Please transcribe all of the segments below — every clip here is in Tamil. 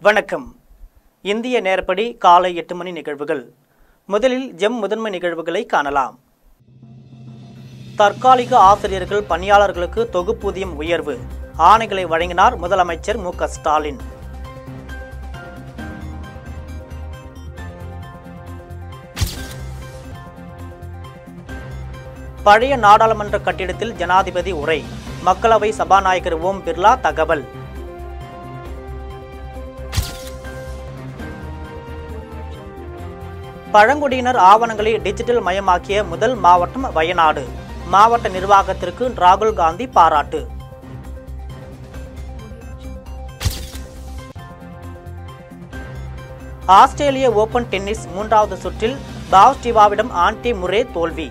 வணக்கம் இந்திய நேரப்படி காலை எட்டு மணி நிகழ்வுகள் முதலில் ஜெம் முதன்மை நிகழ்வுகளை காணலாம் தற்காலிக ஆசிரியர்கள் பணியாளர்களுக்கு தொகுப்பூதியம் உயர்வு ஆணைகளை வழங்கினார் முதலமைச்சர் மு க ஸ்டாலின் பழைய நாடாளுமன்ற கட்டிடத்தில் ஜனாதிபதி உரை மக்களவை சபாநாயகர் ஓம் பிர்லா தகவல் பழங்குடியினர் ஆவணங்களை டிஜிட்டல் மயமாக்கிய முதல் மாவட்டம் வயநாடு மாவட்ட நிர்வாகத்திற்கு ராகுல் காந்தி பாராட்டு ஆஸ்திரேலிய ஓபன் டென்னிஸ் மூன்றாவது சுற்றில் பாவ்ஸ்டிவாவிடம் ஆன்டி முரே தோல்வி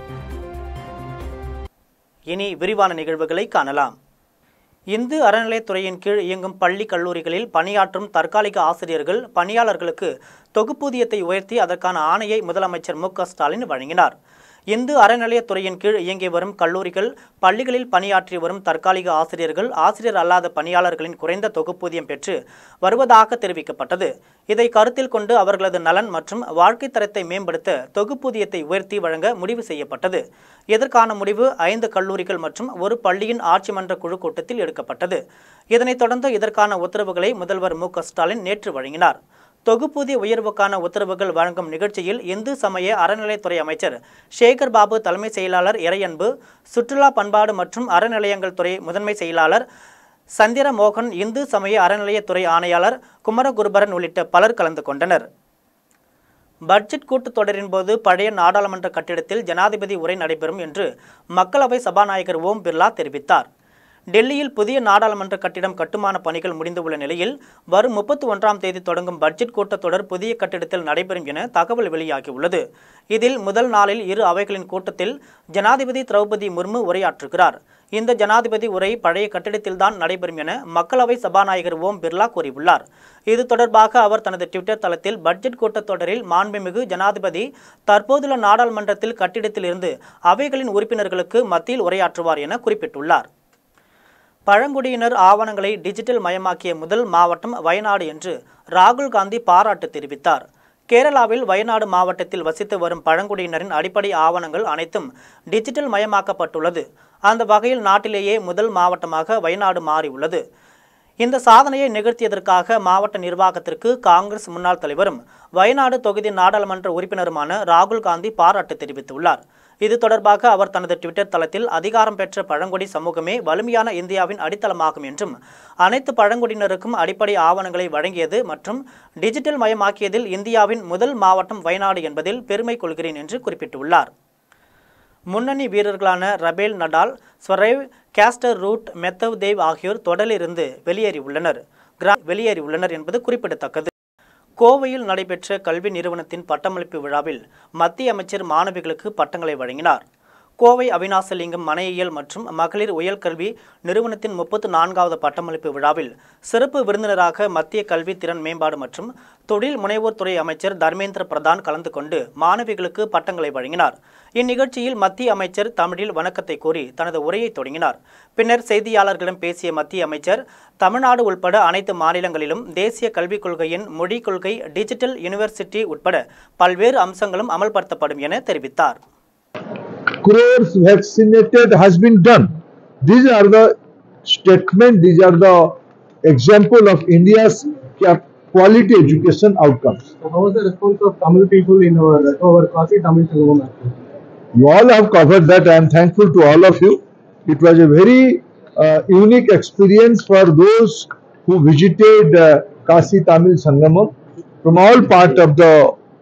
இனி விரிவான நிகழ்வுகளை காணலாம் இந்து அறநிலையத்துறையின் கீழ் இயங்கும் பள்ளி கல்லூரிகளில் பணியாற்றும் தற்காலிக ஆசிரியர்கள் பணியாளர்களுக்கு தொகுப்பூதியத்தை உயர்த்தி அதற்கான ஆணையை முதலமைச்சர் மு க ஸ்டாலின் வழங்கினார் இந்து அறநிலையத்துறையின் கீழ் இயங்கி வரும் கல்லூரிகள் பள்ளிகளில் பணியாற்றி வரும் தற்காலிக ஆசிரியர்கள் ஆசிரியர் அல்லாத பணியாளர்களின் குறைந்த தொகுப்பூதியம் பெற்று வருவதாக தெரிவிக்கப்பட்டது இதை கருத்தில் கொண்டு அவர்களது நலன் மற்றும் வாழ்க்கை தரத்தை மேம்படுத்த தொகுப்பூதியத்தை உயர்த்தி வழங்க முடிவு செய்யப்பட்டது இதற்கான முடிவு ஐந்து கல்லூரிகள் மற்றும் ஒரு பள்ளியின் ஆட்சி மன்ற குழு கூட்டத்தில் எடுக்கப்பட்டது இதனைத் தொடர்ந்து இதற்கான உத்தரவுகளை முதல்வர் மு க ஸ்டாலின் நேற்று வழங்கினார் தொகுப்பூதிய உயர்வுக்கான உத்தரவுகள் வழங்கும் நிகழ்ச்சியில் இந்து சமய அறநிலையத்துறை அமைச்சர் சேகர் பாபு தலைமை செயலாளர் இறையன்பு சுற்றுலா பண்பாடு மற்றும் அறநிலையங்கள் துறை முதன்மை செயலாளர் சந்திர மோகன் இந்து சமய அறநிலையத்துறை ஆணையாளர் குமரகுருபரன் உள்ளிட்ட பலர் கலந்து கொண்டனர் பட்ஜெட் கூட்டத்தொடரின் போது பழைய நாடாளுமன்ற கட்டிடத்தில் ஜனாதிபதி உரை நடைபெறும் என்று மக்களவை சபாநாயகர் ஓம் பிர்லா தெரிவித்தார் டெல்லியில் புதிய நாடாளுமன்ற கட்டிடம் கட்டுமான பணிகள் முடிந்துள்ள நிலையில் வரும் முப்பத்தி ஒன்றாம் தேதி தொடங்கும் பட்ஜெட் கூட்டத்தொடர் புதிய கட்டிடத்தில் நடைபெறும் என தகவல் வெளியாகியுள்ளது இதில் முதல் நாளில் இரு அவைகளின் கூட்டத்தில் ஜனாதிபதி திரௌபதி முர்மு உரையாற்றுகிறார் இந்த ஜனாதிபதி உரை பழைய கட்டிடத்தில்தான் நடைபெறும் என மக்களவை சபாநாயகர் ஓம் பிர்லா கூறியுள்ளார் இது தொடர்பாக அவர் தனது ட்விட்டர் தளத்தில் பட்ஜெட் கூட்டத்தொடரில் மாண்புமிகு ஜனாதிபதி தற்போதுள்ள நாடாளுமன்றத்தில் கட்டிடத்தில் இருந்து அவைகளின் உறுப்பினர்களுக்கு மத்தியில் உரையாற்றுவார் என குறிப்பிட்டுள்ளார் பழங்குடியினர் ஆவணங்களை டிஜிட்டல் மயமாக்கிய முதல் மாவட்டம் வயநாடு என்று ராகுல் காந்தி பாராட்டு தெரிவித்தார் கேரளாவில் வயநாடு மாவட்டத்தில் வசித்து வரும் பழங்குடியினரின் அடிப்படை ஆவணங்கள் அனைத்தும் டிஜிட்டல் மயமாக்கப்பட்டுள்ளது அந்த வகையில் நாட்டிலேயே முதல் மாவட்டமாக வயநாடு மாறியுள்ளது இந்த சாதனையை நிகழ்த்தியதற்காக மாவட்ட நிர்வாகத்திற்கு காங்கிரஸ் முன்னாள் தலைவரும் வயநாடு தொகுதி நாடாளுமன்ற உறுப்பினருமான ராகுல் காந்தி பாராட்டு தெரிவித்துள்ளார் இது தொடர்பாக அவர் தனது ட்விட்டர் தளத்தில் அதிகாரம் பெற்ற பழங்குடி சமூகமே வலிமையான இந்தியாவின் அடித்தளமாகும் என்றும் அனைத்து பழங்குடியினருக்கும் அடிப்படை ஆவணங்களை வழங்கியது மற்றும் டிஜிட்டல் மயமாக்கியதில் இந்தியாவின் முதல் மாவட்டம் வயநாடு என்பதில் பெருமை கொள்கிறேன் என்று குறிப்பிட்டுள்ளார் முன்னணி வீரர்களான Rafael Nadal Zverev Casper Ruud Medvedev ஆகியோர் தொடரிலிருந்து வெளியேறியுள்ளனர் கிரா வெளியேறியுள்ளனர் என்பது குறிப்பிடத்தக்கது கோவையில் நடைபெற்ற கல்வி நிறுவனத்தின் பட்டமளிப்பு விழாவில் மத்திய அமைச்சர் மாணவிகளுக்கு பட்டங்களை வழங்கினார் கோவை அவினாசலிங்கம் மனையியல் மற்றும் மகளிர் உயர்கல்வி நிறுவனத்தின் முப்பத்து நான்காவது பட்டமளிப்பு விழாவில் சிறப்பு விருந்தினராக மத்திய கல்வி திறன் மேம்பாடு மற்றும் தொழில் முனைவோர் துறை அமைச்சர் தர்மேந்திர பிரதான் கலந்து கொண்டு மாணவிகளுக்கு பட்டங்களை வழங்கினார் இந்நிகழ்ச்சியில் மத்திய அமைச்சர் தமிழில் வணக்கத்தை கூறி தனது உரையை தொடங்கினார் பின்னர் செய்தியாளர்களிடம் பேசிய மத்திய அமைச்சர் தமிழ்நாடு உட்பட அனைத்து மாநிலங்களிலும் தேசிய கல்விக் கொள்கையின் மொழி கொள்கை டிஜிட்டல் யூனிவர்சிட்டி உட்பட பல்வேறு அம்சங்களும் அமல்படுத்தப்படும் என தெரிவித்தார் crores vaccinated has been done. These are the statement, these are the example of India's cap- quality education outcomes. So how was the response of Tamil people in our our Kasi Tamil Sangam actually? You all have covered that. I am thankful to all of you. It was a very uh, unique experience for those who visited uh, Kasi Tamil Sangamam from all part of the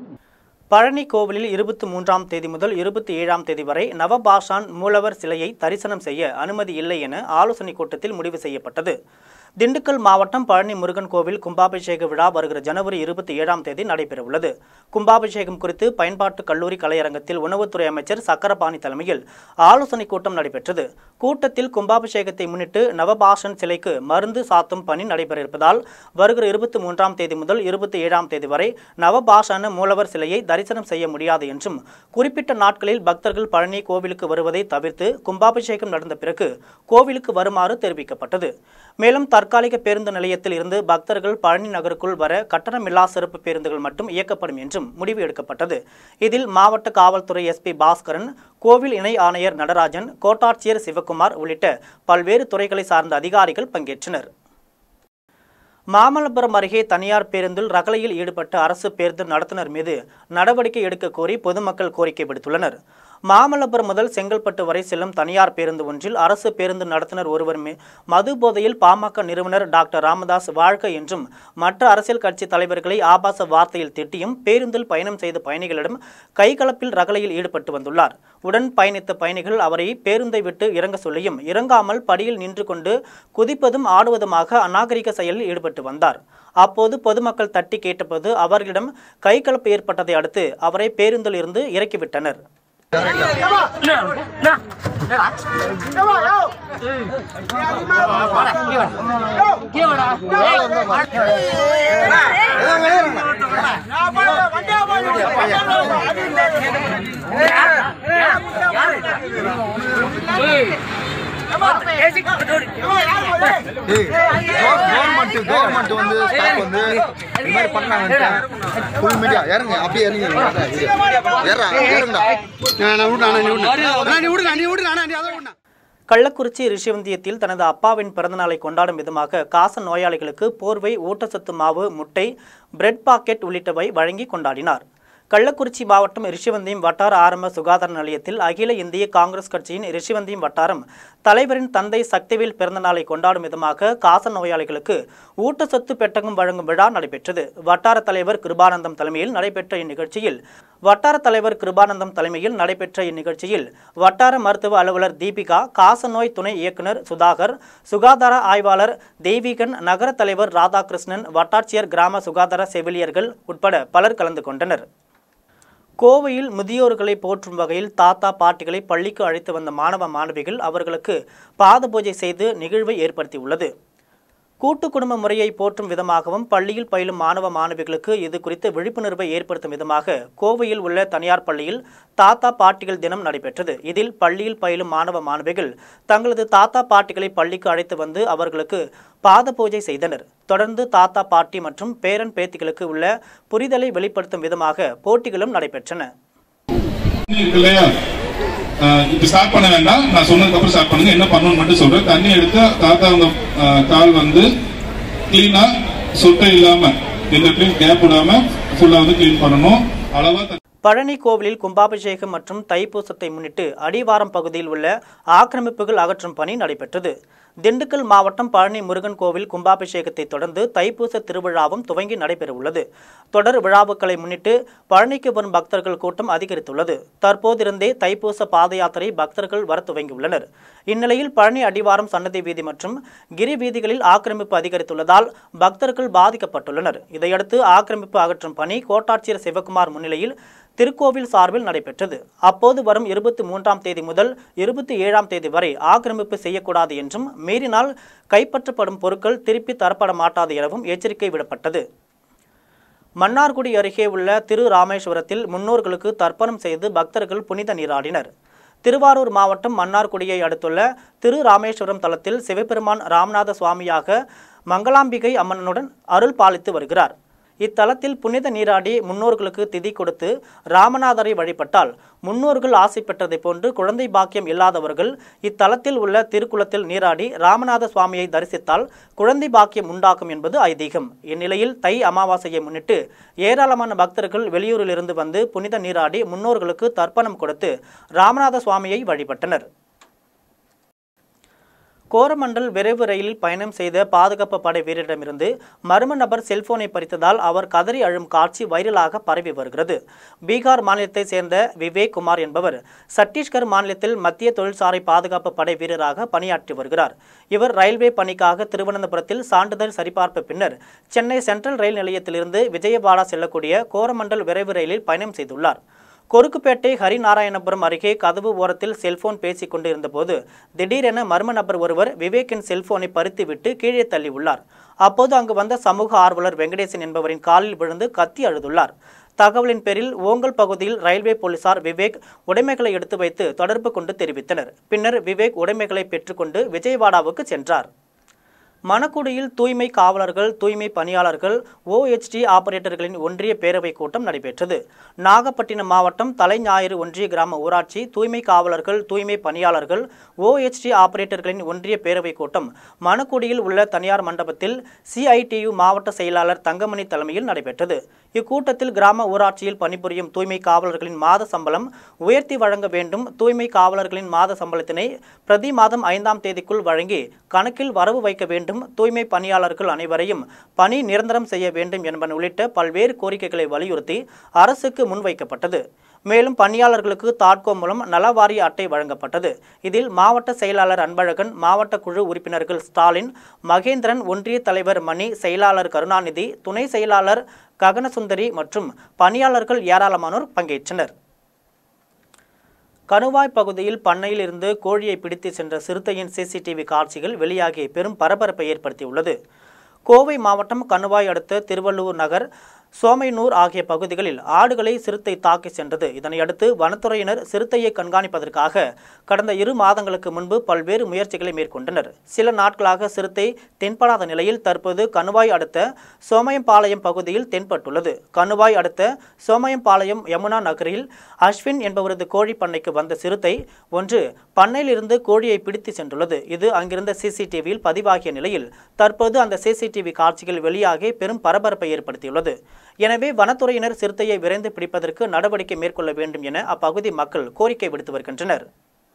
Palani கோவிலில் இருபத்தி மூன்றாம் தேதி முதல் இருபத்தி ஏழாம் தேதி வரை நவபாஷான் மூலவர் சிலையை தரிசனம் செய்ய அனுமதி இல்லை என ஆலோசனைக் கூட்டத்தில் முடிவு செய்யப்பட்டது திண்டுக்கல் மாவட்டம் பழனி முருகன் கோவில் கும்பாபிஷேக விழா வருகிற ஜனவரி இருபத்தி ஏழாம் தேதி நடைபெறவுள்ளது கும்பாபிஷேகம் குறித்து பயன்பாட்டு கல்லூரி கலையரங்கத்தில் உணவுத்துறை அமைச்சர் சக்கரபாணி தலைமையில் ஆலோசனைக் கூட்டம் நடைபெற்றது கூட்டத்தில் கும்பாபிஷேகத்தை முன்னிட்டு நவபாஷன் சிலைக்கு மருந்து சாத்தும் பணி நடைபெற இருப்பதால் வருகிற இருபத்தி மூன்றாம் தேதி முதல் இருபத்தி ஏழாம் தேதி வரை நவபாஷான மூலவர் சிலையை தரிசனம் செய்ய முடியாது என்றும் குறிப்பிட்ட நாட்களில் பக்தர்கள் பழனி கோவிலுக்கு வருவதை தவிர்த்து கும்பாபிஷேகம் நடந்த பிறகு கோவிலுக்கு வருமாறு தெரிவிக்கப்பட்டது மேலும் தற்போது தற்காலிக பேருந்து நிலையத்தில் இருந்து பக்தர்கள் பழனி நகருக்குள் வர கட்டணமில்லா சிறப்பு பேருந்துகள் மட்டும் இயக்கப்படும் என்றும் முடிவு எடுக்கப்பட்டது இதில் மாவட்ட காவல்துறை எஸ்பி பாஸ்கரன் கோவில் இணை ஆணையர் நடராஜன் கோட்டாட்சியர் சிவகுமார் உள்ளிட்ட பல்வேறு துறைகளை சார்ந்த அதிகாரிகள் பங்கேற்றனர் மாமல்லபுரம் அருகே தனியார் பேருந்தில் ரகளையில் ஈடுபட்ட அரசு பேருந்து நடத்துனர் மீது நடவடிக்கை எடுக்க கோரி பொதுமக்கள் கோரிக்கை விடுத்துள்ளனர் மாமல்லபுரம் முதல் செங்கல்பட்டு வரை செல்லும் தனியார் பேருந்து ஒன்றில் அரசு பேருந்து நடத்துனர் ஒருவர் மே மது போதையில் பாமக நிறுவனர் டாக்டர் ராமதாஸ் வாழ்க என்றும் மற்ற அரசியல் கட்சி தலைவர்களை ஆபாச வார்த்தையில் திட்டியும் பேருந்தில் பயணம் செய்த பயணிகளிடம் கைகலப்பில் ரகளையில் ஈடுபட்டு வந்துள்ளார் உடன் பயணித்த பயணிகள் அவரை பேருந்தை விட்டு இறங்க சொல்லியும் இறங்காமல் படியில் நின்று கொண்டு குதிப்பதும் ஆடுவதுமாக அநாகரிக செயலில் ஈடுபட்டு வந்தார் அப்போது பொதுமக்கள் தட்டி கேட்டபோது அவர்களிடம் கைகலப்பு ஏற்பட்டதை அடுத்து அவரை பேருந்தில் இருந்து இறக்கிவிட்டனர் கவர்மெண்ட் கவர்மெண்ட் வந்து ஸ்டாஃப் வந்து இந்த மாதிரி பண்ணாங்க ஃபுல் மீடியா இறங்க அப்படியே இறங்க ஏறா இறங்கடா நான் விடு நான் விடு நீ விடு நீ விடு நான் அதை விடு கள்ளக்குறிச்சி ரிஷிவந்தியத்தில் தனது அப்பாவின் பிறந்தநாளை கொண்டாடும் விதமாக காச நோயாளிகளுக்கு போர்வை ஊட்டச்சத்து மாவு முட்டை பிரெட் பாக்கெட் உள்ளிட்டவை வழங்கி கொண்டாடினார் கள்ளக்குறிச்சி மாவட்டம் ரிஷிவந்தியம் வட்டார ஆரம்ப சுகாதார நிலையத்தில் அகில இந்திய காங்கிரஸ் கட்சியின் ரிஷிவந்தியம் வட்டாரம் தலைவரின் தந்தை சக்திவேல் பிறந்தநாளை கொண்டாடும் விதமாக காச நோயாளிகளுக்கு ஊட்டச்சத்து பெட்டகம் வழங்கும் விழா நடைபெற்றது வட்டார தலைவர் கிருபானந்தம் தலைமையில் நடைபெற்ற இந்நிகழ்ச்சியில் வட்டார தலைவர் கிருபானந்தம் தலைமையில் நடைபெற்ற இந்நிகழ்ச்சியில் வட்டார மருத்துவ அலுவலர் தீபிகா காசநோய் துணை இயக்குனர் சுதாகர் சுகாதார ஆய்வாளர் தெய்வீகன் நகர தலைவர் ராதாகிருஷ்ணன் வட்டாட்சியர் கிராம சுகாதார செவிலியர்கள் உட்பட பலர் கலந்து கொண்டனர் கோவையில் முதியோர்களை போற்றும் வகையில் தாத்தா பாட்டிகளை பள்ளிக்கு அழைத்து வந்த மாணவ மாணவிகள் அவர்களுக்கு பாத பூஜை செய்து நிகழ்வை ஏற்படுத்தியுள்ளது கூட்டு குடும்ப முறையை போற்றும் விதமாகவும் பள்ளியில் பயிலும் மாணவ மாணவிகளுக்கு இது குறித்து விழிப்புணர்வை ஏற்படுத்தும் விதமாக கோவையில் உள்ள தனியார் பள்ளியில் தாத்தா பாட்டிகள் தினம் நடைபெற்றது இதில் பள்ளியில் பயிலும் மாணவ மாணவிகள் தங்களது தாத்தா பாட்டிகளை பள்ளிக்கு அழைத்து வந்து அவர்களுக்கு பாத பூஜை செய்தனர் தொடர்ந்து தாத்தா பாட்டி மற்றும் பேரன் பேத்திகளுக்கு உள்ள புரிதலை வெளிப்படுத்தும் விதமாக போட்டிகளும் நடைபெற்றன இருக்கு இல்லையா ஆஹ் இப்ப ஸ்டார்ட் பண்ண வேண்டாம் நான் சொன்னதுக்கு அப்புறம் ஸ்டார்ட் பண்ணுங்க என்ன பண்ணணும்னு மட்டும் சொல்றேன் தண்ணி எடுத்து தாத்தா அவங்க ஆஹ் கால் வந்து கிளீனா சொட்டை இல்லாம எந்த இடத்துலயும் கேப் விடாம ஃபுல்லா வந்து கிளீன் பண்ணணும் அளவா தண்ணி பழனி கோவிலில் கும்பாபிஷேகம் மற்றும் தைப்பூசத்தை முன்னிட்டு அடிவாரம் பகுதியில் உள்ள ஆக்கிரமிப்புகள் அகற்றும் பணி நடைபெற்றது திண்டுக்கல் மாவட்டம் பழனி முருகன் கோவில் கும்பாபிஷேகத்தை தொடர்ந்து தைப்பூச திருவிழாவும் துவங்கி நடைபெறவுள்ளது தொடர் விழாவுக்களை முன்னிட்டு பழனிக்கு வரும் பக்தர்கள் கூட்டம் அதிகரித்துள்ளது தற்போதிருந்தே தைப்பூச பாத யாத்திரை பக்தர்கள் வர துவங்கியுள்ளனர் இந்நிலையில் பழனி அடிவாரம் சன்னதி வீதி மற்றும் கிரி வீதிகளில் ஆக்கிரமிப்பு அதிகரித்துள்ளதால் பக்தர்கள் பாதிக்கப்பட்டுள்ளனர் இதையடுத்து ஆக்கிரமிப்பு அகற்றும் பணி கோட்டாட்சியர் சிவகுமார் முன்னிலையில் திருக்கோவில் சார்பில் நடைபெற்றது அப்போது வரும் இருபத்தி மூன்றாம் தேதி முதல் இருபத்தி ஏழாம் தேதி வரை ஆக்கிரமிப்பு செய்யக்கூடாது என்றும் மீறினால் கைப்பற்றப்படும் பொருட்கள் திருப்பி தரப்பட மாட்டாது எனவும் எச்சரிக்கை விடப்பட்டது மன்னார்குடி அருகே உள்ள திரு ராமேஸ்வரத்தில் முன்னோர்களுக்கு தர்ப்பணம் செய்து பக்தர்கள் புனித நீராடினர் திருவாரூர் மாவட்டம் மன்னார்குடியை அடுத்துள்ள திரு ராமேஸ்வரம் தலத்தில் சிவபெருமான் ராமநாத சுவாமியாக மங்களாம்பிகை அம்மனுடன் அருள் பாலித்து வருகிறார் இத்தலத்தில் புனித நீராடி முன்னோர்களுக்கு திதி கொடுத்து ராமநாதரை வழிபட்டால் முன்னோர்கள் ஆசை பெற்றதைப் போன்று குழந்தை பாக்கியம் இல்லாதவர்கள் இத்தலத்தில் உள்ள திருக்குளத்தில் நீராடி ராமநாத சுவாமியை தரிசித்தால் குழந்தை பாக்கியம் உண்டாகும் என்பது ஐதீகம் இந்நிலையில் தை அமாவாசையை முன்னிட்டு ஏராளமான பக்தர்கள் வெளியூரிலிருந்து வந்து புனித நீராடி முன்னோர்களுக்கு தர்ப்பணம் கொடுத்து ராமநாத சுவாமியை வழிபட்டனர் கோரமண்டல் விரைவு ரயிலில் பயணம் செய்த பாதுகாப்பு படை வீரரிடமிருந்து மர்ம நபர் செல்போனை பறித்ததால் அவர் கதறி அழும் காட்சி வைரலாக பரவி வருகிறது பீகார் மாநிலத்தைச் சேர்ந்த விவேக் குமார் என்பவர் சத்தீஸ்கர் மாநிலத்தில் மத்திய தொழில்சாரை பாதுகாப்பு படை வீரராக பணியாற்றி வருகிறார் இவர் ரயில்வே பணிக்காக திருவனந்தபுரத்தில் சான்றிதழ் சரிபார்ப்பு பின்னர் சென்னை சென்ட்ரல் ரயில் நிலையத்திலிருந்து விஜயவாடா செல்லக்கூடிய கோரமண்டல் விரைவு ரயிலில் பயணம் செய்துள்ளார் கொருக்குப்பேட்டை ஹரிநாராயணபுரம் அருகே கதவு ஓரத்தில் செல்போன் பேசிக் கொண்டிருந்தபோது திடீரென மர்ம நபர் ஒருவர் விவேக்கின் செல்போனை பறித்துவிட்டு கீழே தள்ளியுள்ளார் அப்போது அங்கு வந்த சமூக ஆர்வலர் வெங்கடேசன் என்பவரின் காலில் விழுந்து கத்தி அழுதுள்ளார் தகவலின் பேரில் ஓங்கல் பகுதியில் ரயில்வே போலீசார் விவேக் உடைமைகளை எடுத்து வைத்து தொடர்பு கொண்டு தெரிவித்தனர் பின்னர் விவேக் உடைமைகளை பெற்றுக்கொண்டு விஜயவாடாவுக்கு சென்றார் மணக்குடியில் தூய்மை காவலர்கள் தூய்மை பணியாளர்கள் ஓஎச்டி ஆபரேட்டர்களின் ஒன்றிய பேரவை கூட்டம் நடைபெற்றது நாகப்பட்டினம் மாவட்டம் தலைஞாயிறு ஒன்றிய கிராம ஊராட்சி தூய்மை காவலர்கள் தூய்மை பணியாளர்கள் ஓஎச்டி ஆபரேட்டர்களின் ஒன்றிய பேரவை கூட்டம் மணக்குடியில் உள்ள தனியார் மண்டபத்தில் சிஐடியு மாவட்ட செயலாளர் தங்கமணி தலைமையில் நடைபெற்றது இக்கூட்டத்தில் கிராம ஊராட்சியில் பணிபுரியும் தூய்மை காவலர்களின் மாத சம்பளம் உயர்த்தி வழங்க வேண்டும் தூய்மை காவலர்களின் மாத சம்பளத்தினை பிரதி மாதம் ஐந்தாம் தேதிக்குள் வழங்கி கணக்கில் வரவு வைக்க வேண்டும் தூய்மை பணியாளர்கள் அனைவரையும் பணி நிரந்தரம் செய்ய வேண்டும் என்பன உள்ளிட்ட பல்வேறு கோரிக்கைகளை வலியுறுத்தி அரசுக்கு முன்வைக்கப்பட்டது மேலும் பணியாளர்களுக்கு தாட்கோ மூலம் நலவாரிய அட்டை வழங்கப்பட்டது இதில் மாவட்ட செயலாளர் அன்பழகன் மாவட்ட குழு உறுப்பினர்கள் ஸ்டாலின் மகேந்திரன் ஒன்றிய தலைவர் மணி செயலாளர் கருணாநிதி துணை செயலாளர் ககனசுந்தரி மற்றும் பணியாளர்கள் ஏராளமானோர் பங்கேற்றனர் கணுவாய் பகுதியில் பண்ணையில் இருந்து கோழியை பிடித்து சென்ற சிறுத்தையின் சிசிடிவி காட்சிகள் வெளியாகி பெரும் பரபரப்பை ஏற்படுத்தியுள்ளது கோவை மாவட்டம் கணுவாய் அடுத்த திருவள்ளூர் நகர் சோமைனூர் ஆகிய பகுதிகளில் ஆடுகளை சிறுத்தை தாக்கி சென்றது இதனையடுத்து வனத்துறையினர் சிறுத்தையை கண்காணிப்பதற்காக கடந்த இரு மாதங்களுக்கு முன்பு பல்வேறு முயற்சிகளை மேற்கொண்டனர் சில நாட்களாக சிறுத்தை தென்படாத நிலையில் தற்போது கணுவாய் அடுத்த சோமயம்பாளையம் பகுதியில் தென்பட்டுள்ளது கணுவாய் அடுத்த சோமயம்பாளையம் யமுனா நகரில் அஸ்வின் என்பவரது கோழி பண்ணைக்கு வந்த சிறுத்தை ஒன்று பண்ணையிலிருந்து கோழியை பிடித்து சென்றுள்ளது இது அங்கிருந்த சிசிடிவியில் பதிவாகிய நிலையில் தற்போது அந்த சிசிடிவி காட்சிகள் வெளியாகி பெரும் பரபரப்பை ஏற்படுத்தியுள்ளது எனவே வனத்துறையினர் சிறுத்தையை விரைந்து பிடிப்பதற்கு நடவடிக்கை மேற்கொள்ள வேண்டும் என அப்பகுதி மக்கள் கோரிக்கை விடுத்து வருகின்றனர்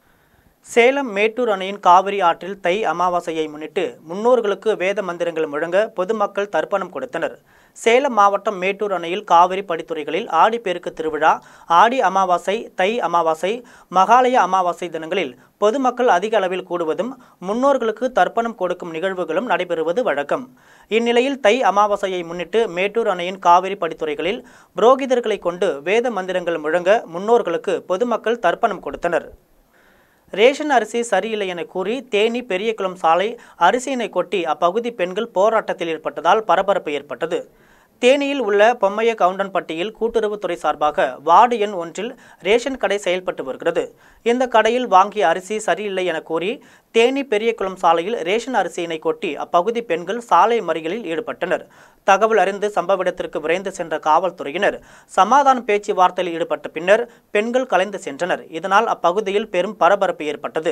சேலம் மேட்டூர் அணையின் காவிரி ஆற்றில் தை அமாவாசையை முன்னிட்டு முன்னோர்களுக்கு வேத மந்திரங்கள் முழங்க பொதுமக்கள் தர்ப்பணம் கொடுத்தனர் சேலம் மாவட்டம் மேட்டூர் அணையில் காவிரி படித்துறைகளில் ஆடிப்பெருக்கு திருவிழா ஆடி அமாவாசை தை அமாவாசை மகாலய அமாவாசை தினங்களில் பொதுமக்கள் அதிக அளவில் கூடுவதும் முன்னோர்களுக்கு தர்ப்பணம் கொடுக்கும் நிகழ்வுகளும் நடைபெறுவது வழக்கம் இந்நிலையில் தை அமாவாசையை முன்னிட்டு மேட்டூர் அணையின் காவிரி படித்துறைகளில் புரோகிதர்களை கொண்டு வேத மந்திரங்கள் முழங்க முன்னோர்களுக்கு பொதுமக்கள் தர்ப்பணம் கொடுத்தனர் ரேஷன் அரிசி சரியில்லை என கூறி தேனி பெரியகுளம் சாலை அரிசியினை கொட்டி அப்பகுதி பெண்கள் போராட்டத்தில் ஈடுபட்டதால் பரபரப்பு ஏற்பட்டது தேனியில் உள்ள பொம்மைய கவுண்டன்பட்டியில் கூட்டுறவுத்துறை சார்பாக வார்டு எண் ஒன்றில் ரேஷன் கடை செயல்பட்டு வருகிறது இந்த கடையில் வாங்கிய அரிசி சரியில்லை என கூறி தேனி பெரியகுளம் சாலையில் ரேஷன் அரிசியினை கொட்டி அப்பகுதி பெண்கள் சாலை மறியலில் ஈடுபட்டனர் தகவல் அறிந்து சம்பவ இடத்திற்கு விரைந்து சென்ற காவல்துறையினர் சமாதான பேச்சுவார்த்தையில் ஈடுபட்ட பின்னர் பெண்கள் கலைந்து சென்றனர் இதனால் அப்பகுதியில் பெரும் பரபரப்பு ஏற்பட்டது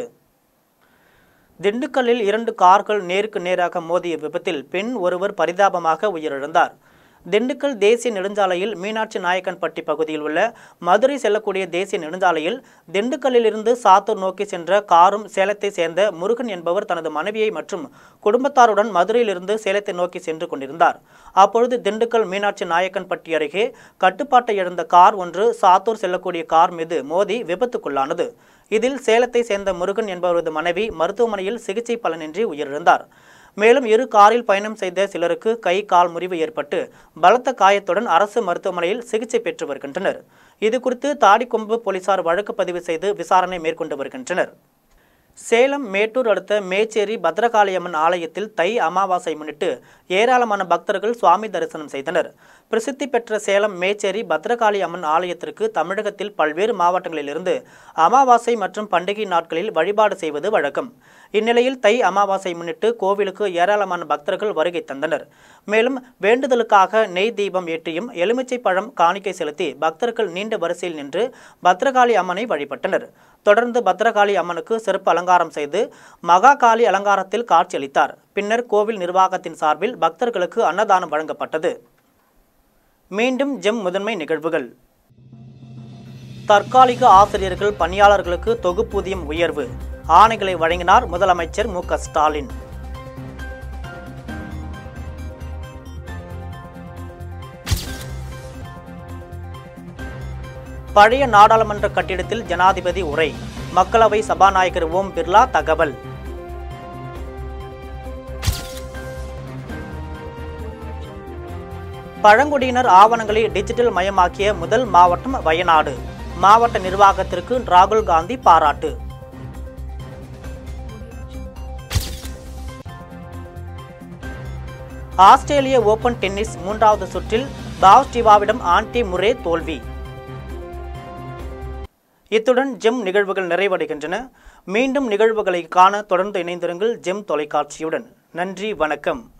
திண்டுக்கல்லில் இரண்டு கார்கள் நேருக்கு நேராக மோதிய விபத்தில் பெண் ஒருவர் பரிதாபமாக உயிரிழந்தார் திண்டுக்கல் தேசிய நெடுஞ்சாலையில் மீனாட்சி நாயக்கன்பட்டி பகுதியில் உள்ள மதுரை செல்லக்கூடிய தேசிய நெடுஞ்சாலையில் திண்டுக்கல்லிலிருந்து சாத்தூர் நோக்கி சென்ற காரும் சேலத்தை சேர்ந்த முருகன் என்பவர் தனது மனைவியை மற்றும் குடும்பத்தாருடன் மதுரையிலிருந்து சேலத்தை நோக்கி சென்று கொண்டிருந்தார் அப்பொழுது திண்டுக்கல் மீனாட்சி நாயக்கன்பட்டி அருகே கட்டுப்பாட்டை இழந்த கார் ஒன்று சாத்தூர் செல்லக்கூடிய கார் மீது மோதி விபத்துக்குள்ளானது இதில் சேலத்தை சேர்ந்த முருகன் என்பவரது மனைவி மருத்துவமனையில் சிகிச்சை பலனின்றி உயிரிழந்தார் மேலும் இரு காரில் பயணம் செய்த சிலருக்கு கை கால் முறிவு ஏற்பட்டு பலத்த காயத்துடன் அரசு மருத்துவமனையில் சிகிச்சை பெற்று வருகின்றனர் இது குறித்து தாடிக்கொம்பு போலீசார் வழக்கு பதிவு செய்து விசாரணை மேற்கொண்டு வருகின்றனர் சேலம் மேட்டூர் அடுத்த மேச்சேரி பத்ரகாளியம்மன் ஆலயத்தில் தை அமாவாசை முன்னிட்டு ஏராளமான பக்தர்கள் சுவாமி தரிசனம் செய்தனர் பிரசித்தி பெற்ற சேலம் மேச்சேரி பத்ரகாளி அம்மன் ஆலயத்திற்கு தமிழகத்தில் பல்வேறு மாவட்டங்களிலிருந்து அமாவாசை மற்றும் பண்டிகை நாட்களில் வழிபாடு செய்வது வழக்கம் இந்நிலையில் தை அமாவாசை முன்னிட்டு கோவிலுக்கு ஏராளமான பக்தர்கள் வருகை தந்தனர் மேலும் வேண்டுதலுக்காக நெய் தீபம் ஏற்றியும் எலுமிச்சை பழம் காணிக்கை செலுத்தி பக்தர்கள் நீண்ட வரிசையில் நின்று பத்ரகாளி அம்மனை வழிபட்டனர் தொடர்ந்து பத்ரகாளி அம்மனுக்கு சிறப்பு அலங்காரம் செய்து மகா காளி அலங்காரத்தில் காட்சியளித்தார் பின்னர் கோவில் நிர்வாகத்தின் சார்பில் பக்தர்களுக்கு அன்னதானம் வழங்கப்பட்டது மீண்டும் ஜெம் முதன்மை நிகழ்வுகள் தற்காலிக ஆசிரியர்கள் பணியாளர்களுக்கு தொகுப்பூதியம் உயர்வு ஆணைகளை வழங்கினார் முதலமைச்சர் மு க ஸ்டாலின் பழைய நாடாளுமன்ற கட்டிடத்தில் ஜனாதிபதி உரை மக்களவை சபாநாயகர் ஓம் பிர்லா தகவல் பழங்குடியினர் ஆவணங்களை டிஜிட்டல் மயமாக்கிய முதல் மாவட்டம் வயநாடு மாவட்ட நிர்வாகத்திற்கு ராகுல் காந்தி பாராட்டு ஆஸ்திரேலிய ஓபன் டென்னிஸ் மூன்றாவது சுற்றில் பாவ்ஸ்டிவாவிடம் ஆன்டி முரே தோல்வி இத்துடன் ஜெம் நிகழ்வுகள் நிறைவடைகின்றன மீண்டும் நிகழ்வுகளை காண தொடர்ந்து இணைந்திருங்கள் ஜெம் தொலைக்காட்சியுடன் நன்றி வணக்கம்